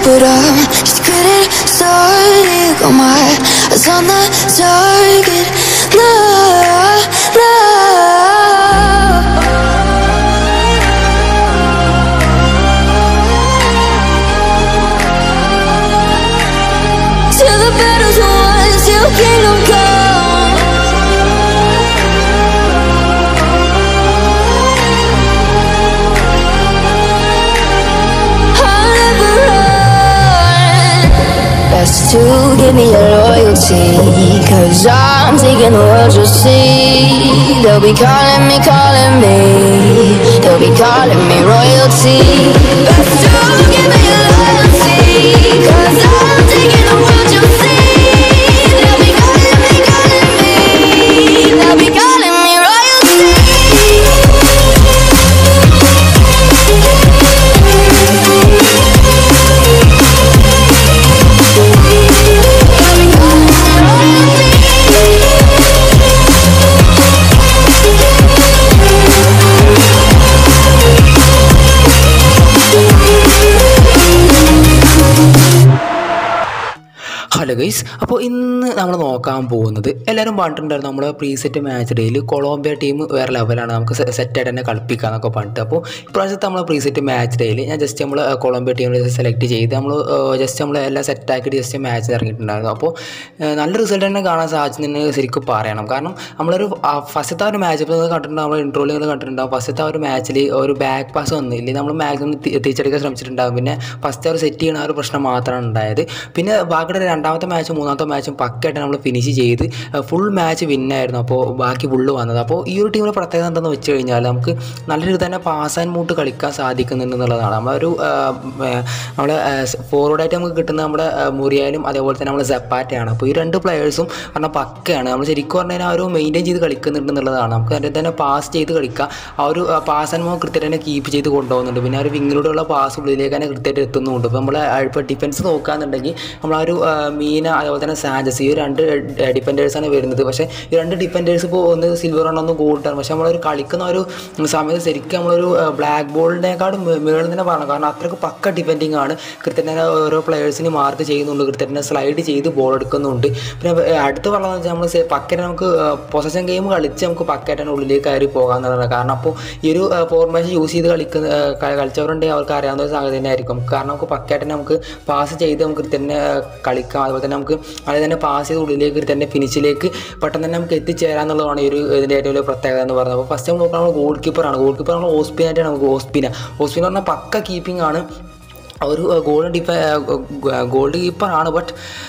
but I'm just getting started. Got my eyes on the target. Love, love. Till the battle's won, till kingdom come. I'll never run. Best to give me your loyalty. Cause I'm taking the world you'll see. They'll be calling me, calling me. They'll be calling me royalty. Best to give me your loyalty. Cause I'm taking the world you'll see. They'll be calling me, calling me. They'll be calling me hello guys അപ്പോൾ ഇന്ന് നമ്മൾ നോക്കാൻ പോകുന്നത് എല്ലാവരും പറഞ്ഞിട്ടുണ്ടായിരുന്നു നമ്മൾ preset match ഡേയിൽ Colombia team വേറെ ലെവലാണ് നമുക്ക് സെറ്റായിട്ട് തന്നെ കളിപ്പിക്കുക എന്നൊക്കെ പറഞ്ഞിട്ട് അപ്പോൾ ഇപ്രാവശ്യത്തെ നമ്മൾ പ്രീസെറ്റ് മാച്ച് ഡേയിൽ ഞാൻ ജസ്റ്റ് നമ്മൾ കൊളംബിയ ടീമിൽ സെലക്ട് ചെയ്ത് നമ്മൾ ജസ്റ്റ് നമ്മൾ എല്ലാം സെറ്റാക്കിയിട്ട് ജസ്റ്റ് മാച്ച് ഇറങ്ങിയിട്ടുണ്ടായിരുന്നു അപ്പോൾ ഏഹ്, നല്ല റിസൾട്ട് തന്നെ കാണാൻ സാധിച്ചെന്ന് ശരിക്കും പറയണം കാരണം നമ്മളൊരു ഫസ്റ്റത്തെ ആ ഒരു മാച്ച് ഇപ്പോൾ കണ്ടിട്ടുണ്ടാവും നമ്മൾ ഇൻട്രോയിൽ നിങ്ങൾ കണ്ടിട്ടുണ്ടാവും ഫസ്റ്റത്തെ ആ ഒരു മാച്ചിൽ ഒരു ബാക്ക് പാസ് വന്നു ഇല്ലെങ്കിൽ നമ്മൾ മാക്സിമം തിരിച്ചെടുക്കാൻ ശ്രമിച്ചിട്ടുണ്ടാകും പിന്നെ ഫസ്റ്റ് അവർ സെറ്റ് ചെയ്യുന്ന ആ ഒരു പ്രശ്നം മാത്രമാണ് ഉണ്ടായത് പിന്നെ ബാക്കിയുടെ രണ്ടാമത്തെ മാച്ചും മൂന്നാമത്തെ മാച്ചും പക്കായിട്ട് നമ്മൾ ഫിനിഷ് ചെയ്ത് ഫുൾ മാച്ച് വിന്നായിരുന്നു അപ്പോൾ ബാക്കി ഫുള്ള് വന്നത് അപ്പോൾ ഈ ഒരു ടീമിൻ്റെ പ്രത്യേകത എന്താണെന്ന് വെച്ച് കഴിഞ്ഞാൽ നമുക്ക് നല്ല രീതിയിൽ തന്നെ പാസ് ആൻഡ് മൂട്ട് കളിക്കാൻ സാധിക്കുന്നുണ്ട് എന്നുള്ളതാണ് നമ്മളൊരു നമ്മളെ ഫോർവേഡായിട്ട് നമുക്ക് കിട്ടുന്ന നമ്മുടെ ആ, മുറിയാലും അതേപോലെ തന്നെ നമ്മൾ സെപ്പാറ്റയാണ് അപ്പോൾ ഈ രണ്ട് പ്ലെയേഴ്സും പറഞ്ഞാൽ പക്കയാണ് നമ്മൾ ശരിക്കും പറഞ്ഞു കഴിഞ്ഞാൽ ആ ഒരു മെയിൻറ്റെയിൻ ചെയ്ത് കളിക്കുന്നുണ്ട് എന്നുള്ളതാണ് നമുക്ക് അതിൻ്റെ തന്നെ പാസ് ചെയ്ത് കളിക്കാം ആ ഒരു പാസ് ആൻഡ് മൂവ് കൃത്യമായിട്ട് തന്നെ കീപ്പ് ചെയ്ത് കൊണ്ടുപോകുന്നുണ്ട് പിന്നെ ആ ഒരു വിങ്ങിലൂടെയുള്ള പാസ് ഉള്ളിലേക്ക് തന്നെ കൃത്യമായിട്ട് എത്തുന്നുണ്ട് ഇപ്പോൾ നമ്മൾ ഇപ്പോൾ ഡിഫൻസ് നോക്കുകയാണെന്നുണ്ടെങ്കിൽ നമ്മൾ ആ ഒരു ആ, മീന അതേപോലെ തന്നെ സാജസ് ഈ രണ്ട് ഡിഫൻഡേഴ്സാണ് വരുന്നത് പക്ഷേ ഈ രണ്ട് ഡിഫൻഡേഴ്സ് ഇപ്പോൾ ഒന്ന് സിൽവർ ആണ് ഒന്ന് ഗോൾഡ് ആണ് പക്ഷേ നമ്മളൊരു കളിക്കുന്ന ഒരു സമയത്ത് ശരിക്കും നമ്മളൊരു ബ്ലാക്ക് ബോളിനേക്കാളും മുകളിൽ തന്നെ പറയണം കാരണം അത്രയ്ക്ക് പക്ക ഡിഫെൻഡിങ് ആണ് കൃത്യം തന്നെ ഓരോ പ്ലെയേഴ്സിന് മാർക്ക് ചെയ്യുന്നുണ്ട് കൃത്യം തന്നെ സ്ലൈഡ് ചെയ്ത് ബോൾ എടുക്കുന്നുണ്ട് പിന്നെ ഏർ അടുത്ത് പറഞ്ഞതെന്ന് വെച്ചാൽ നമ്മൾ പക്കറ്റ് നമുക്ക് പൊസഷൻ ഗെയിം കളിച്ച് നമുക്ക് പക്കറ്റാണ് ഉള്ളിലേക്ക് കയറി പോകാമെന്നുള്ളതാണ് കാരണം അപ്പോൾ ഈ ഒരു ഫോർമേഷൻ യൂസ് ചെയ്ത് കളിക്കുന്ന ഏർ കളി- കളിച്ചവരുണ്ടെങ്കിൽ അവർക്ക് അറിയാവുന്ന ഒരു സംഗതി തന്നെ ആയിരിക്കും കാരണം നമുക്ക് പക്കറ്റായിട്ട് നമുക്ക് പാസ് ചെയ്ത് നമുക്ക് കൃത്യം തന്നെ കളിക്കാം അതുപോലെ തന്നെ നമുക്ക് അത് തന്നെ പാസ് ചെയ്ത് ഉള്ളിലേക്ക് കൃത്യം തന്നെ ഫിനിഷിലേക്ക് പെട്ടെന്ന് തന്നെ നമുക്ക് എത്തിച്ചേരാന്നുള്ളതാണ് ഈ ഒരു ഇതിൻ്റെ ഏറ്റവും വലിയ പ്രത്യേകത എന്ന് പറയുന്നത് അപ്പോൾ ഫസ്റ്റ് നമ്മൾ നോക്കുന്നത് ഗോൾ കീപ്പറാണ് ഗോൾ കീപ്പർ നമ്മൾ ഓസ്പിനായിട്ടാണ് നമുക്ക് ഓസ്പിന ഓസ്പിന എന്ന് പറഞ്ഞാൽ പക്ക കീപ്പിംഗ് ആണ് ആ ഒരു ഗോൾഡ് ഡിഫ ഗോൾഡ് കീപ്പറാണ് ബട്ട്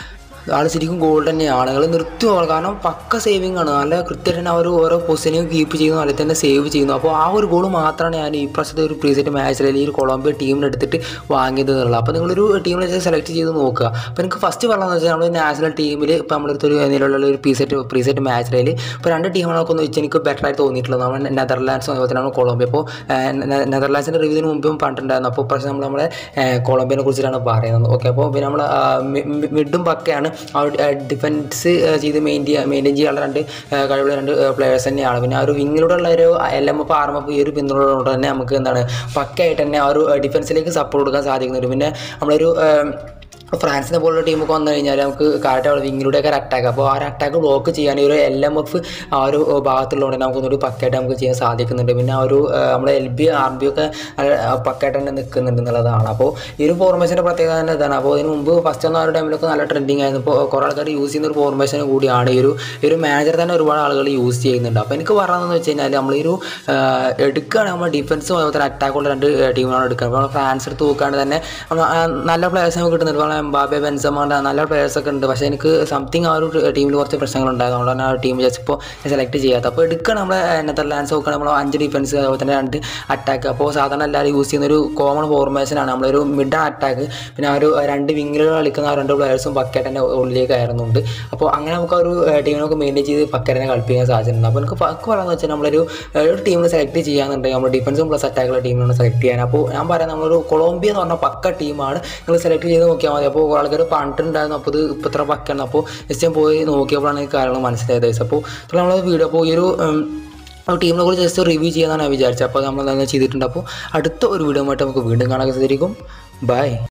ആൾ ശരിക്കും ഗോൾഡ് തന്നെയാണ് ആളുകൾ നിർത്തുവാണ് കാരണം പക്ക സേവിങ് ആണ് നല്ല കൃത്യമായിട്ട് തന്നെ അവർ ഓരോ പൊസിഷനും കീപ്പ് ചെയ്യുന്നു അതിൽ തന്നെ സേവ് ചെയ്യുന്നു അപ്പോൾ ആ ഒരു ഗോൾ മാത്രമാണ് ഞാൻ ഈ പ്രാവശ്യത്തെ ഒരു പ്രീസെറ്റ് മാച്ചിൽ ഈ ഒരു കൊളംബിയ ടീമിനെ എടുത്തിട്ട് വാങ്ങിയത് എന്നുള്ളത് അപ്പോൾ നിങ്ങളൊരു ടീമിനെ സെലക്ട് ചെയ്ത് നോക്കുക അപ്പോൾ എനിക്ക് ഫസ്റ്റ് പറഞ്ഞതെന്ന് വെച്ചാൽ നമ്മൾ നാഷണൽ ടീമിൽ ഇപ്പോൾ നമ്മളടുത്ത് ഒരു നിലവിലുള്ള ഒരു പ്രീസെറ്റ് പ്രീസെറ്റ് മാച്ചിൽ ഇപ്പോൾ രണ്ട് ടീമുകളൊക്കെ ഒന്ന് വെച്ച് എനിക്ക് ബെറ്റർ ആയിട്ട് തോന്നിയിട്ടുള്ളത് നമ്മൾ നെതർലാൻഡ്സും അതുപോലെ തന്നെ നമ്മൾ കൊളംബിയ അപ്പോൾ നെതർലാൻഡ്സിൻ്റെ റിവ്യൂവിന് മുമ്പും പറഞ്ഞിട്ടുണ്ടായിരുന്നു അപ്പോൾ പക്ഷേ നമ്മൾ നമ്മളെ കൊളംബിയനെ കുറിച്ചിട്ടാണ് പറയുന്നത് ഓക്കെ അപ്പോൾ പിന്നെ നമ്മൾ മിഡും പക്കയാണ് ആ ഒരു ഡിഫൻസ് ചെയ്ത് മെയിൻറ്റെയിൻ മെയിൻറ്റെയിൻ ചെയ്യാനുള്ള രണ്ട് ആ, കഴിവുള്ള രണ്ട് പ്ലെയേഴ്സ് തന്നെയാണ് പിന്നെ ആ ഒരു വിങ്ങിലൂടെയുള്ള ഒരു L M F R M F ഈ ഒരു പിന്തുണയോട് തന്നെ നമുക്ക് എന്താണ് പക്കയായിട്ട് തന്നെ ആ ഒരു ഡിഫൻസിലേക്ക് സപ്പോർട്ട് കൊടുക്കാൻ സാധിക്കുന്നുണ്ട് പിന്നെ നമ്മളൊരു ആ, ഫ്രാൻസിനെ പോലുള്ള ടീമൊക്കെ വന്നു കഴിഞ്ഞാൽ നമുക്ക് കറക്റ്റ് അവിടെ വിങ്ങിലൂടെയൊക്കെ ഒരു അറ്റാക്ക് അപ്പോൾ ആ ഒരു അറ്റാക്ക് ബ്ലോക്ക് ചെയ്യാൻ ഈ ഒരു എൽ എം എഫ് ആ ഒരു ഭാഗത്തുള്ളതുകൊണ്ട് നമുക്കൊന്നൊരു പക്കയായിട്ട് നമുക്ക് ചെയ്യാൻ സാധിക്കുന്നുണ്ട് പിന്നെ ആ ഒരു ആ, നമ്മുടെ എൽ ബി ആർ ബി ഒക്കെ നല്ല പക്കയായിട്ട് തന്നെ നിൽക്കുന്നുണ്ട് എന്നുള്ളതാണ് അപ്പോൾ ഈ ഒരു ഫോർമേഷൻ്റെ പ്രത്യേകത തന്നെ ഇതാണ് അപ്പോൾ ഇതിന് മുമ്പ് ഫസ്റ്റ് ഒന്നും ആ ഒരു ടൈമിലൊക്കെ നല്ല ട്രെൻഡിങ് ആയിരുന്നു ഇപ്പോൾ കുറേ ആൾക്കാർ യൂസ് ചെയ്യുന്ന ഒരു ഫോർമേഷൻ കൂടിയാണ് ഈ ഒരു ഈ ഒരു മാനേജർ തന്നെ ഒരുപാട് ആളുകൾ യൂസ് ചെയ്യുന്നുണ്ട് അപ്പോൾ എനിക്ക് പറയുന്നതെന്ന് വെച്ച് കഴിഞ്ഞാൽ നമ്മൾ ഈ ഒരു ആ, എടുക്കുകയാണ് നമ്മൾ ഡിഫൻസും അതുപോലെ തന്നെ അറ്റാക്കുള്ള രണ്ട് ടീമുകളാണ് എടുക്കുക അപ്പോൾ നമ്മൾ ഫ്രാൻസ് എടുത്ത് നോക്കുകയാണെങ്കിൽ തന്നെ നമ്മൾ, ആ, നല്ല പ്ലേയേഴ്സ് നമുക്ക് കിട്ടുന്നുണ്ട് ഇപ്പോൾ എംബാബെ ബെൻസമാണ്ട് നല്ല പ്ലേയേഴ്സ് ഒക്കെ ഉണ്ട് പക്ഷേ എനിക്ക് സംതിങ് ആ ഒരു ടീമിൽ കുറച്ച് പ്രശ്നങ്ങളുണ്ടായിരുന്നു അതുകൊണ്ട് തന്നെ ആ ഒരു ടീം ജസ്റ്റ് ഇപ്പോൾ സെലക്ട് ചെയ്യാത്ത അപ്പോൾ എടുക്കണം നമ്മളെ നെതർലാൻഡ്സ് നോക്കുകയാണ് നമ്മൾ അഞ്ച് ഡിഫൻസ് അതുപോലെ തന്നെ രണ്ട് അറ്റാക്ക് അപ്പോൾ സാധാരണ എല്ലാവരും യൂസ് ചെയ്യുന്ന ഒരു കോമൺ ഫോർമേഷനാണ് നമ്മളൊരു മിഡ് അറ്റാക്ക് പിന്നെ ആ ഒരു രണ്ട് വിങ്ങിലുകൾ കളിക്കുന്ന ആ രണ്ട് പ്ലെയേഴ്സും പക്കറ്റ് തന്നെ ഉള്ളിലേക്ക് കയറുന്നുണ്ട് അപ്പോൾ അങ്ങനെ നമുക്ക് ആ ഒരു ടീമിനൊക്കെ മെയിൻറ്റെയിൻ ചെയ്ത് പക്കറ്റിനെ കളിപ്പിക്കാൻ സാധിച്ചിട്ടുണ്ട് അപ്പോൾ എനിക്ക് പക്ക് പറയുന്നത് വെച്ചാൽ നമ്മളൊരു ഏഹ്, ഒരു ടീമിനെ സെലക്ട് ചെയ്യാന്നുണ്ടെങ്കിൽ നമ്മൾ ഡിഫൻസും പ്ലസ് അറ്റാക്കുള്ള ടീമിനാണ് സെലക്ട് ചെയ്യാൻ അപ്പോൾ ഞാൻ പറയാം നമ്മളൊരു കൊളംബിയ എന്ന് പറഞ്ഞ പക്ക ടീമാണ് നിങ്ങൾ സെലക്ട് ചെയ്ത് നോക്കിയാൽ മതി അപ്പോൾ ആൾക്കാർ പറഞ്ഞിട്ടുണ്ടായിരുന്നു അപ്പോൾ ഇത് ഇപ്പോൾ ഇത്ര പക്കാണ് അപ്പോൾ ജസ്റ്റ് ഞാൻ പോയി നോക്കിയപ്പോഴാണ് ഈ കാര്യങ്ങൾ മനസ്സിലായത് അപ്പോൾ നമ്മൾ വീഡിയോ അപ്പോൾ ഈ ഒരു ഉം, ആ ടീമിനെ കുറിച്ച് ജസ്റ്റ് റിവ്യൂ ചെയ്യാനാണ് ഞാൻ വിചാരിച്ചത് അപ്പോൾ നമ്മൾ അങ്ങനെ ചെയ്തിട്ടുണ്ട് അപ്പോൾ അടുത്ത ഒരു വീഡിയോ ആയിട്ട് നമുക്ക് വീണ്ടും കാണാൻ സാധിക്കും ബൈ